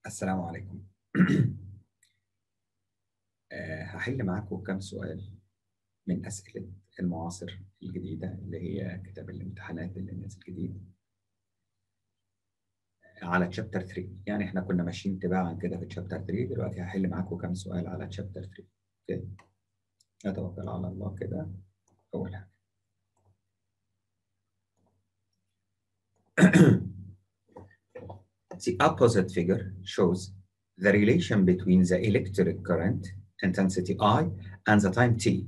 السلام عليكم آه، هحل معاكم كام سؤال من أسئلة المعاصر الجديدة اللي هي كتاب الامتحانات اللي نازل جديد على تشابتر 3 يعني احنا كنا ماشيين تباعا كده في تشابتر 3 دلوقتي هحل معاكم كام سؤال على تشابتر 3 اوكي نتوكل على الله كده أول حاجة The opposite figure shows the relation between the electric current intensity I and the time t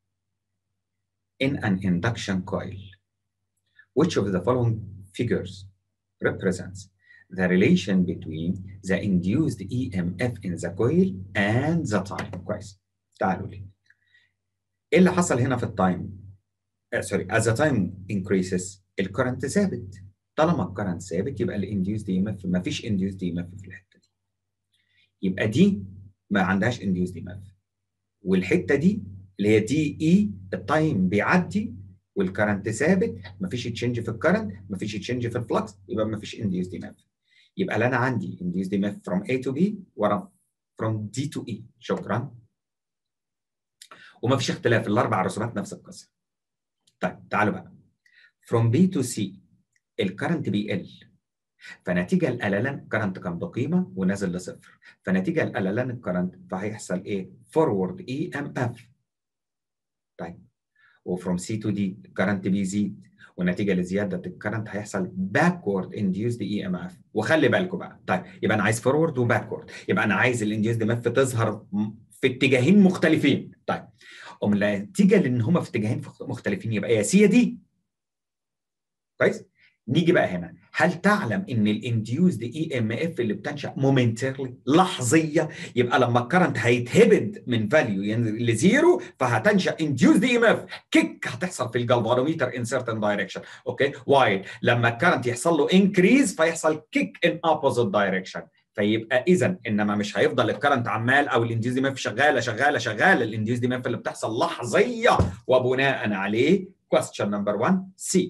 in an induction coil. Which of the following figures represents the relation between the induced EMF in the coil and the time? كويس تعالوا لي ايه اللي حصل هنا في التايم؟ سوري as the time increases الكرنت ثابت طالما الكرنت ثابت يبقى الانديوس دي اف ما فيش انديوس دي اف في الحته دي يبقى دي ما عندهاش انديوس دي اف والحته دي اللي هي دي اي التايم بيعدي والكرنت ثابت ما فيش تشينج في الكرنت ما فيش تشينج في الفلكس يبقى ما فيش انديوس دي اف يبقى لا انا عندي انديوس دي اف from A to B ورا from D to E شكرا وما فيش اختلاف الاربع رسومات نفس القصه طيب تعالوا بقى from B to C الكرنت بيقل فنتيجه الالالان الكرنت كان بقيمه ونازل لصفر فنتيجه الالالان الكرنت فهيحصل ايه؟ فورورد اي ام اف طيب وفروم سي تو دي الكرنت بيزيد ونتيجه لزياده الكرنت هيحصل باكورد انديوسد اي ام اف وخلي بالكم بقى طيب يبقى انا عايز فورورد وباكورد يبقى انا عايز الانديوسد ام اف تظهر في اتجاهين مختلفين طيب ام نتيجه لان هما في اتجاهين مختلفين يبقى يا سي يا دي كويس نيجي بقى هنا هل تعلم ان الانديوزد اي ام اف اللي بتنشا مومنتيرلي لحظيه يبقى لما الكرنت هيتهبد من فاليو ينزل لزيرو فهتنشا انديوزد اي ام اف كيك هتحصل في الجلفانوميتر ان سيرتن دايركشن اوكي وايل لما الكرنت يحصل له انكريز فيحصل كيك ان اوبوزيت دايركشن فيبقى اذا انما مش هيفضل الكرنت عمال او الانديوز دي ماف شغاله شغاله شغاله الانديوز دي ماف اللي بتحصل لحظيه وبناء عليه question number 1 سي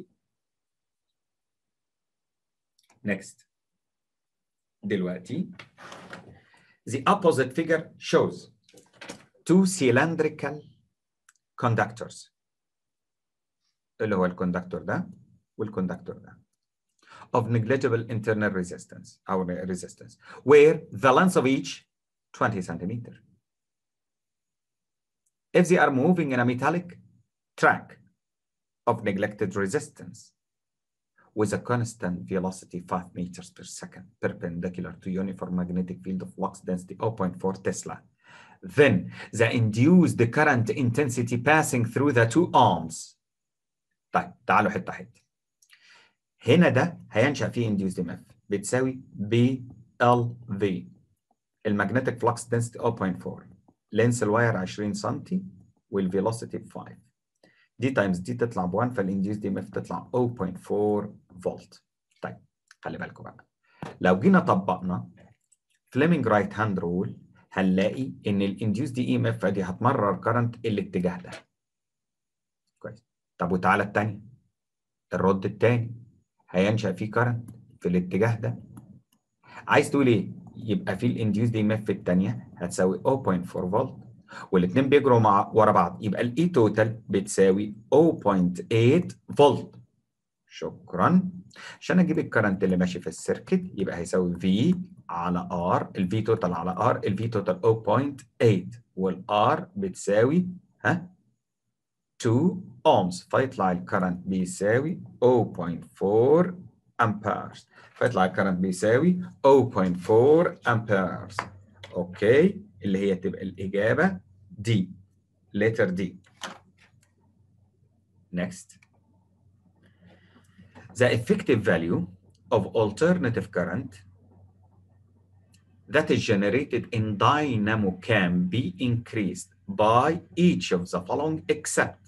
Next. دلوقتي the opposite figure shows two cylindrical conductors اللي هو الكوندكتور ده والكوندكتور ده of negligible internal resistance أو resistance where the length of each 20 centimeter. If they are moving in a metallic track of neglected resistance with a constant velocity 5 meters per second perpendicular to uniform magnetic field of flux density 0.4 Tesla. Then the induced current intensity passing through the two arms. طيب تعالوا حته حته. هنا ده هينشأ فيه induced EMF بتساوي BLV المagnetic flux density 0.4 لينس الواير 20 سم والفيلوسيتي 5 دي تايمز دي تطلع ب 1 فالانديوس دي اف تطلع 0.4 فولت طيب خلي بالكم بقى لو جينا طبقنا فليمنج رايت هاند رول هنلاقي ان الانديوس دي ام اف دي هتمرر كرنت الاتجاه ده كويس طب وتعالى الثانيه الرد الثاني هينشا فيه كرنت في الاتجاه ده عايز تقول ايه يبقى في الانديوس دي ام اف الثانيه هتساوي 0.4 فولت والاثنين بيجروا مع ورا بعض يبقى الاي توتال بتساوي 0.8 فولت شكرا عشان اجيب الكرنت اللي ماشي في السيركت يبقى هيساوي في على ار الفي توتال على ار الفي توتال 0.8 والار بتساوي ها 2 اومز فيطلع الكرنت بيساوي 0.4 امبيرز فيطلع الكرنت بيساوي 0.4 امبيرز اوكي اللي هي تبقى الإجابة دي letter D next the effective value of alternative current that is generated in dynamo can be increased by each of the following except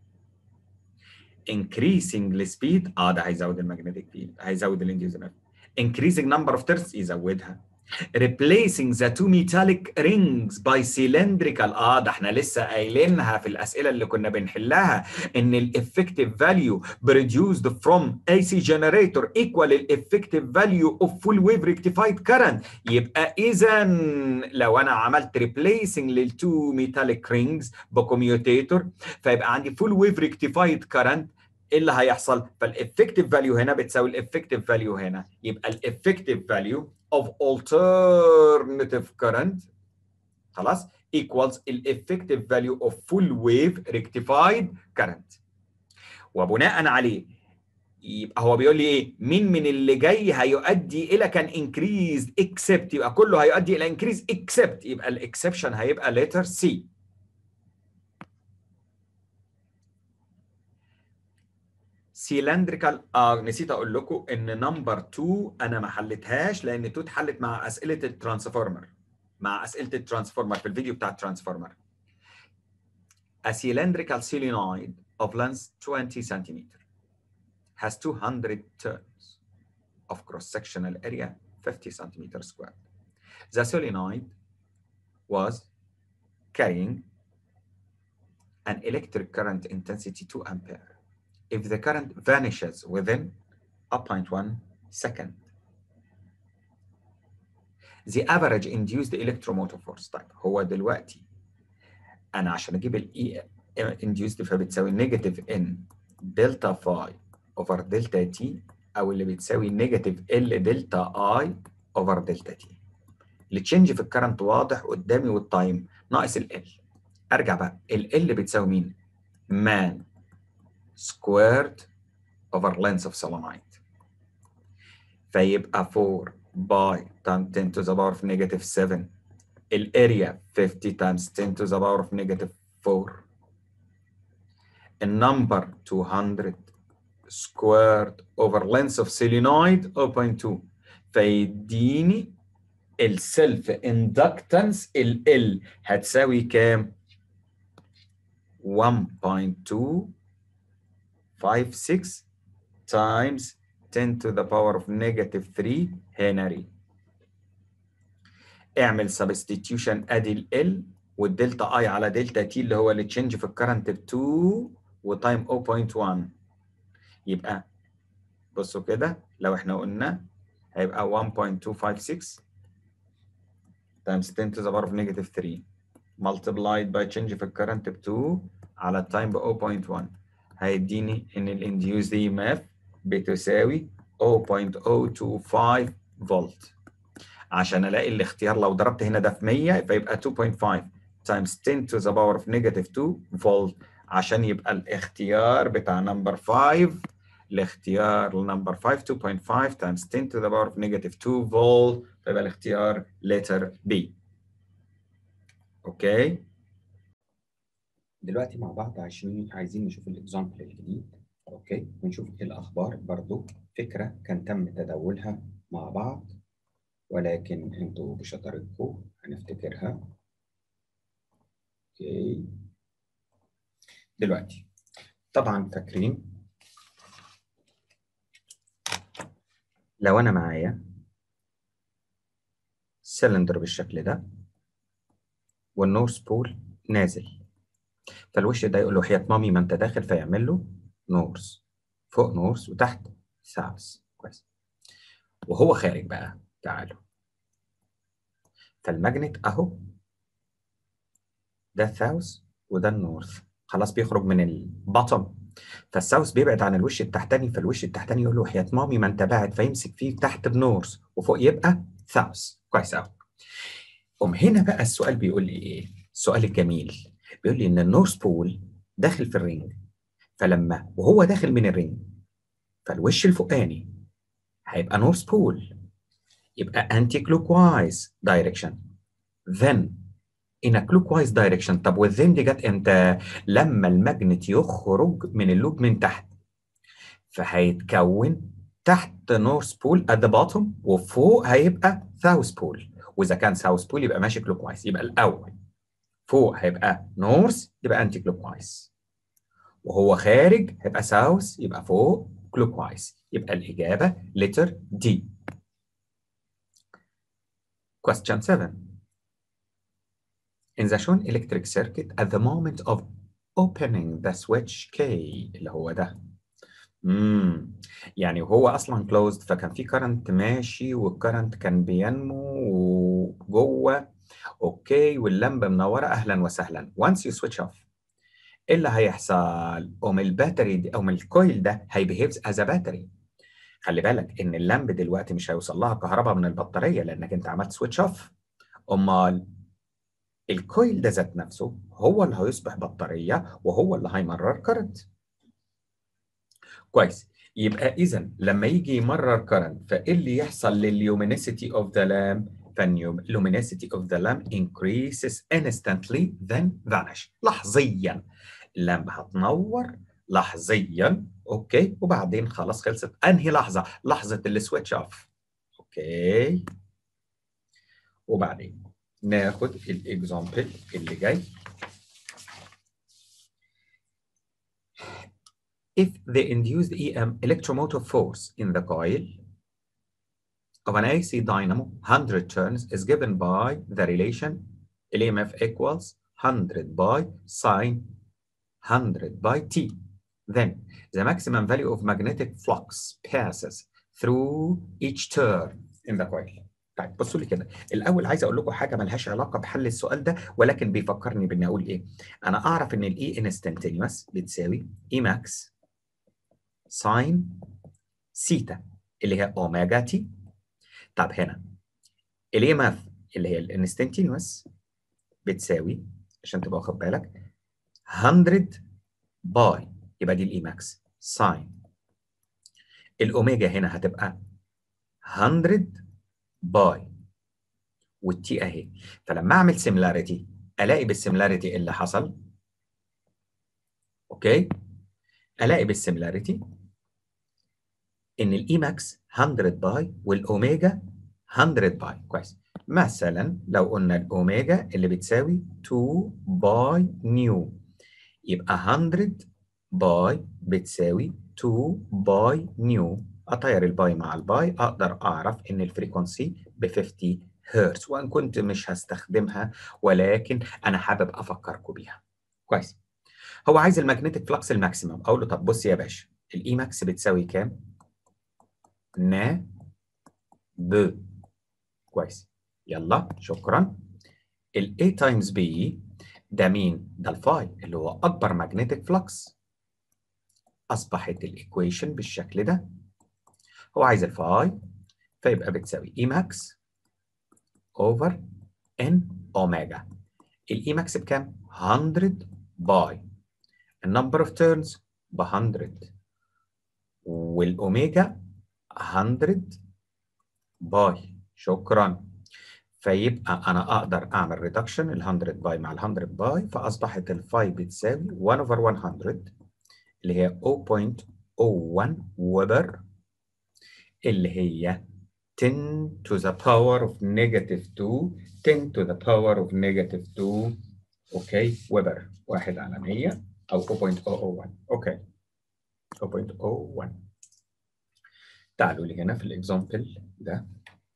increasing the speed اه ده هيزود المagnetic field هيزود الانديوزن increasing number of turns يزودها replacing the two metallic rings by cylindrical اه ده احنا لسه قايلينها في الاسئله اللي كنا بنحلها ان الافكتيف فاليو produced from AC generator equal الافكتيف فاليو of full wave rectified current يبقى اذا لو انا عملت replacing للتو metallic rings بكوميوتيتور فيبقى عندي full wave rectified current ايه اللي هيحصل؟ فالافكتيف فاليو هنا بتساوي الافكتيف فاليو هنا يبقى الافكتيف فاليو of alternative current خلاص equals الeffective value of full wave rectified current وبناء عليه يبقى هو بيقول لي ايه مين من اللي جاي هيؤدي الى كان increased except يبقى كله هيؤدي الى increase except يبقى الاكسبشن هيبقى letter C سيلندريكال اه نسيت اقول لكم ان نمبر 2 انا ما حلتهاش لان 2 اتحلت مع اسئله الترانسفورمر مع اسئله الترانسفورمر في الفيديو بتاع الترانسفورمر A cylindrical solenoid of length 20 centimeter has 200 turns of cross-sectional area 50 centimeter squared. The solenoid was carrying an electric current intensity 2 ampere. if the current vanishes within 0.1 second. The average induced electromotive force طيب هو دلوقتي أنا عشان أجيب ال E induced فبتساوي نيجاتيف N دلتا فاي over دلتا تي أو اللي بتساوي نيجاتيف L دلتا I over دلتا تي. التشنج في الكرنت واضح قدامي والتايم ناقص ال L. أرجع بقى ال L بتساوي مين؟ مان squared over length of solenoid فيبقى 4 by times 10 to the power of negative 7 الاريا 50 times 10 to the power of negative 4 النمبر 200 squared over length of solenoid 0.2 فيديني السيلف اندكتنس ال L هتساوي كام؟ 1.2 56 times 10 to the power of negative 3 هنري اعمل substitution ادي ال L والدلتا اي على دلتا تي اللي هو اللي تشينج في الكرنت ب 2 وتايم 0.1 يبقى بصوا كده لو احنا قلنا هيبقى 1.256 times 10 to the power of negative 3 multiplied by change في الكرنت ب 2 على التايم ب 0.1 هيديني ان الانديوز اي ام اف بتساوي 0.025 فولت عشان الاقي الاختيار لو ضربت هنا ده في 100 فيبقى 2.5 times 10 to the power of negative 2 فولت عشان يبقى الاختيار بتاع نمبر 5 الاختيار لنمبر 5 2.5 times 10 to the power of negative 2 فولت فيبقى الاختيار letter B اوكي دلوقتي مع بعض عايزين عايزين نشوف الاكزامبل الجديد اوكي ونشوف ايه الاخبار برضو فكره كان تم تداولها مع بعض ولكن انتوا بشطارتكم هنفتكرها اوكي دلوقتي طبعا فاكرين لو انا معايا سلندر بالشكل ده والنورث بول نازل فالوش ده يقول له حياة مامي ما انت داخل فيعمل له نورث فوق نورث وتحت ساوث كويس وهو خارج بقى تعالوا فالماجنت اهو ده الساوث وده النورث خلاص بيخرج من البطن فالساوث بيبعد عن الوش التحتاني فالوش التحتاني يقول له حياة مامي ما انت باعد فيمسك فيه تحت بنورث وفوق يبقى ساوث كويس قوي قوم هنا بقى السؤال بيقول لي ايه السؤال الجميل بيقول لي ان النورث بول داخل في الرينج فلما وهو داخل من الرينج فالوش الفوقاني هيبقى نورث بول يبقى انتي كلوك وايز دايركشن then in a clockwise direction طب والذن دي جت امتى؟ لما الماجنت يخرج من اللوب من تحت فهيتكون تحت نورث بول at the bottom وفوق هيبقى ساوث بول واذا كان ساوث بول يبقى ماشي كلوك وايز يبقى الاول فوق هيبقى نورث يبقى انتي كلوك وايز وهو خارج هيبقى ساوث يبقى فوق كلوك وايز يبقى الاجابه لتر دي Question 7. In the shown electric circuit, at the moment of opening the switch K اللي هو ده امم يعني وهو اصلا closed فكان في current ماشي والكرنت كان بينمو جوه اوكي واللمبه منوره اهلا وسهلا once you switch off ايه اللي هيحصل؟ قوم الباتري دي او من الكويل ده هيبيهيفز از باتري خلي بالك ان اللمب دلوقتي مش هيوصل لها كهرباء من البطاريه لانك انت عملت سويتش اوف امال الكويل ده ذات نفسه هو اللي هيصبح بطاريه وهو اللي هيمرر كرنت كويس يبقى اذا لما يجي يمرر كرنت فايه اللي يحصل لللومينيسيتي اوف ذا لامب فاللومينيسيتي اوف ذا لامب increases instantly then vanish لحظيا اللمبه هتنور لحظيا اوكي وبعدين خلاص خلصت انهي لحظه لحظه السويتش اوف اوكي وبعدين ناخد الاكزامبل اللي جاي if the induced EM electromotive force in the coil of an AC dynamo 100 turns is given by the relation EMF equals 100 by sine 100 by T. Then the maximum value of magnetic flux passes through each turn in the coil. طيب بصوا لي كده الاول عايز اقول لكم حاجه ملهاش علاقه بحل السؤال ده ولكن بيفكرني باني اقول ايه انا اعرف ان الاي انستنتينيوس بتساوي اي ماكس ساين سيتا اللي هي اوميجا تي طب هنا الاي ماف اللي هي الانستنتينيوس بتساوي عشان تبقى واخد بالك 100 باي يبقى دي الاي ماكس ساين الاوميجا هنا هتبقى 100 باي والتي اهي فلما اعمل سيميلاريتي الاقي بالسيميلاريتي اللي حصل اوكي الاقي بالسيميلاريتي ان الاي ماكس 100 باي والاوميجا 100 باي كويس مثلا لو قلنا الاوميجا اللي بتساوي 2 باي نيو يبقى 100 باي بتساوي 2 باي نيو اطير الباي مع الباي اقدر اعرف ان الفريكونسي ب 50 هرتز وان كنت مش هستخدمها ولكن انا حابب افكركم بيها كويس هو عايز الماجنتيك فلكس الماكسيمم اقول له طب بص يا باشا الاي ماكس بتساوي كام نا ب كويس يلا شكرا ال A times B ده مين؟ ده الفاي اللي هو أكبر ماجنتيك فلكس أصبحت الإيكويشن بالشكل ده هو عايز الفاي فيبقى بتساوي E max over N أوميجا الإي ماكس بكام؟ 100 باي النمبر اوف تيرنز ب 100 والأوميجا 100 باي شكرا فيبقى انا اقدر اعمل ريدكشن ال 100 باي مع ال 100 باي فاصبحت الفاي بتساوي 1 over 100 اللي هي 0.01 ويبر اللي هي 10 to the power of negative 2 10 to the power of negative 2 اوكي ويبر واحد على 100 او 0.001 اوكي 0.01 تعالوا لي هنا في الاكزامبل ده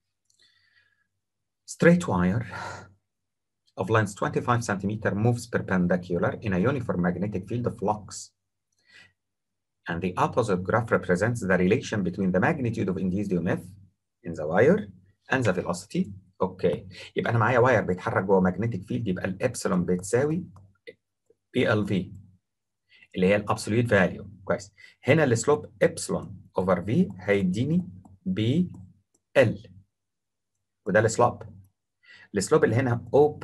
straight wire of length 25 centimeter moves perpendicular in a uniform magnetic field of flux. And the opposite graph represents the relation between the magnitude of induced EMF in the wire and the velocity. اوكي يبقى انا معايا واير بيتحرك جوه ماجنتيك فيلد يبقى الابسلون بتساوي بي ال في اللي هي الابسوليوت فاليو كويس هنا السلوب ابسلون اوفر في هيديني بي ال وده السلوب السلوب اللي هنا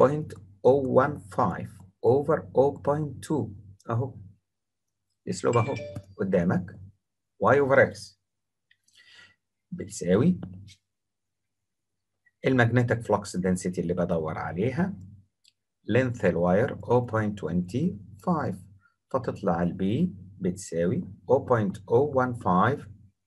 0.015 اوفر 0.2 اهو السلوب اهو قدامك y اوفر x بتساوي المagnetic flux density اللي بدور عليها length الواير 0.25 فتطلع البي بتساوي 0.015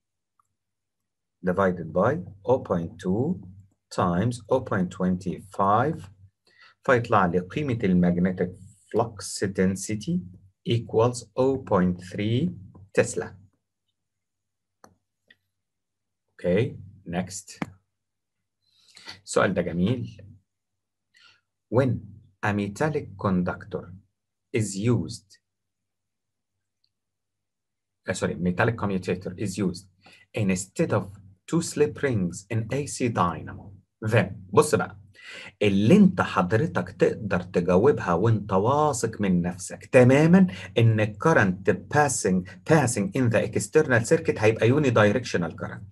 divided by 0.2 times 0.25 فيطلع لي قيمة المagnetic flux density equals 0.3 تسلا. Okay, next. السؤال ده جميل when a metallic conductor is used uh, sorry metallic commutator is used instead of two slip rings in AC dynamo then بص بقى اللي انت حضرتك تقدر تجاوبها وانت واثق من نفسك تماما ان الكرنت passing passing in the external circuit هيبقى يوني دايركشنال كرنت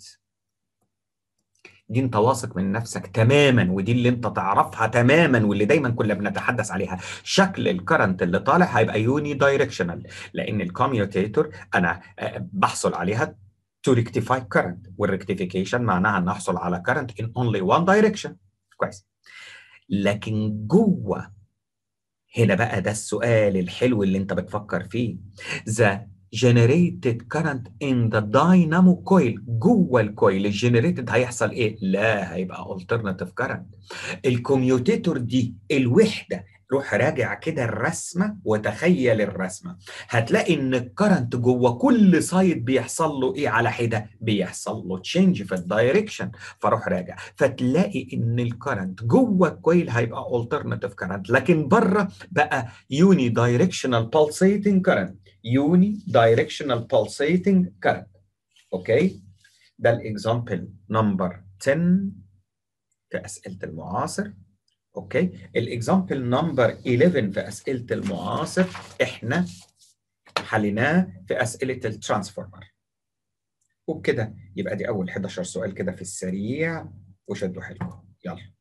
دي انت واثق من نفسك تماما ودي اللي انت تعرفها تماما واللي دايما كنا بنتحدث عليها شكل الكرنت اللي طالع هيبقى يوني دايركشنال لان الكوميوتيتور انا بحصل عليها to rectify current والrectification معناها ان احصل على current in only one direction كويس لكن جوه هنا بقى ده السؤال الحلو اللي انت بتفكر فيه the generated current in the dynamo coil جوه الكويل الجنريتد هيحصل ايه؟ لا هيبقى alternative current الكوميوتيتور دي الوحده روح راجع كده الرسمه وتخيل الرسمه هتلاقي ان الكرنت جوه كل سايد بيحصل له ايه على حده بيحصل له تشينج في الدايركشن فروح راجع فتلاقي ان الكرنت جوه الكويل هيبقى alternative current لكن بره بقى يوني دايركشنال pulsating current يوني دايركشنال pulsating current اوكي ده الاكزامبل نمبر 10 في اسئله المعاصر اوكي الاكزامبل نمبر 11 في اسئله المعاصر احنا حليناه في اسئله الترانسفورمر وبكده يبقى دي اول 11 سؤال كده في السريع وشدوا حيلكم يلا